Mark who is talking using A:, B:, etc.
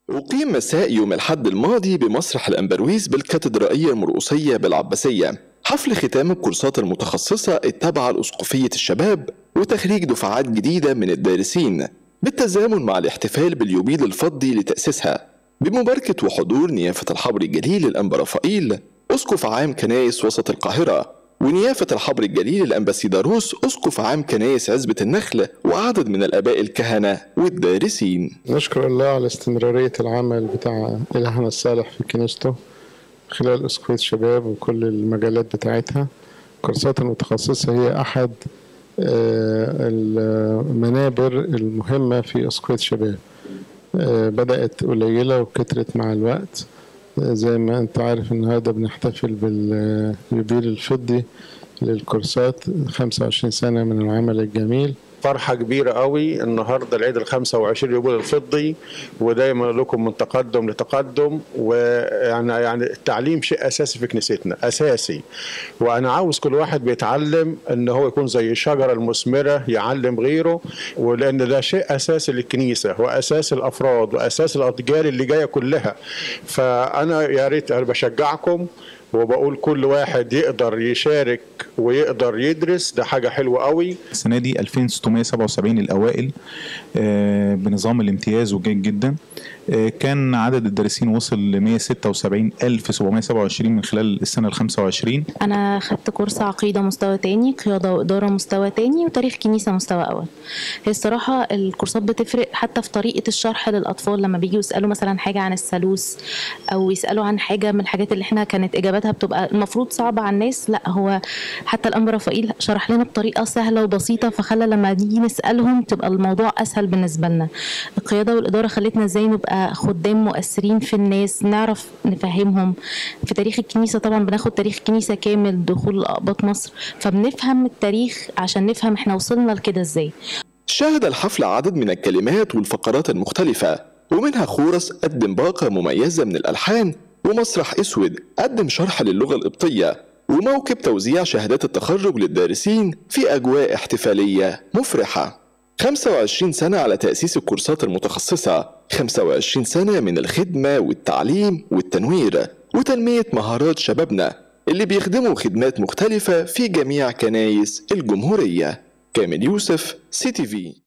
A: أقيم مساء يوم الحد الماضي بمسرح الأنبرويز بالكاتدرائية المرقصية بالعباسية حفل ختام الكورسات المتخصصة التابعة لأسقفية الشباب وتخريج دفعات جديدة من الدارسين بالتزامن مع الاحتفال باليوبيل الفضي لتأسيسها بمباركة وحضور نيافة الحبر الجليل الأنبا رفائيل أسقف عام كنايس وسط القاهرة ونيافة الحبر الجليل الأنباسيداروس أسقف عام كنايس عزبة النخل وعدد من الآباء الكهنة والدارسين
B: نشكر الله على استمرارية العمل بتاع إلهنا الصالح في كنيسته خلال أسقفية الشباب وكل المجالات بتاعتها الكورسات المتخصصة هي أحد آه، المنابر المهمة في أسقفية الشباب آه، بدأت قليلة وكترت مع الوقت آه، زي ما أنت عارف النهاردة بنحتفل باليوبيل الفضي للكورسات 25 سنة من العمل الجميل
C: فرحة كبيرة قوي النهاردة العيد ال 25 يوبيل الفضي ودايما لكم من تقدم لتقدم ويعني يعني التعليم شيء أساسي في كنيستنا أساسي وأنا عاوز كل واحد بيتعلم إن هو يكون زي الشجرة المثمرة يعلم غيره ولأن ده شيء أساسي للكنيسة وأساس الأفراد وأساس الأجيال اللي جاية كلها فأنا يا ريت أنا بشجعكم وبقول كل واحد يقدر يشارك ويقدر يدرس ده حاجة حلوة قوي
D: السنة دي 2677 الأوائل آه، بنظام الامتياز وجيد جدا آه، كان عدد الدارسين وصل ل 176727 من خلال السنة ال 25
E: أنا خدت كورس عقيدة مستوى تاني قيادة وإدارة مستوى تاني وتاريخ كنيسة مستوى أول هي الصراحة الكورسات بتفرق حتى في طريقة الشرح للأطفال لما بيجوا يسألوا مثلا حاجة عن الثالوث أو يسألوا عن حاجة من الحاجات اللي احنا كانت إجاباتها بتبقى المفروض صعبة على الناس لا هو حتى الأنبا رفائيل شرح لنا بطريقة سهلة وبسيطة فخلى لما نيجي نسألهم تبقى الموضوع أسهل بالنسبة لنا القيادة والإدارة خلتنا إزاي نبقى خدام مؤثرين في الناس نعرف نفهمهم في تاريخ الكنيسة طبعا بناخد تاريخ الكنيسة كامل دخول أقباط مصر فبنفهم التاريخ عشان نفهم احنا وصلنا لكده ازاي
A: شهد الحفل عدد من الكلمات والفقرات المختلفة ومنها خورس قدم باقة مميزة من الألحان ومسرح أسود قدم شرح للغة القبطية وموكب توزيع شهادات التخرج للدارسين في أجواء احتفالية مفرحة 25 سنة على تأسيس الكورسات المتخصصة 25 سنة من الخدمة والتعليم والتنوير وتنمية مهارات شبابنا اللي بيخدموا خدمات مختلفة في جميع كنايس الجمهورية كامل يوسف سي تي في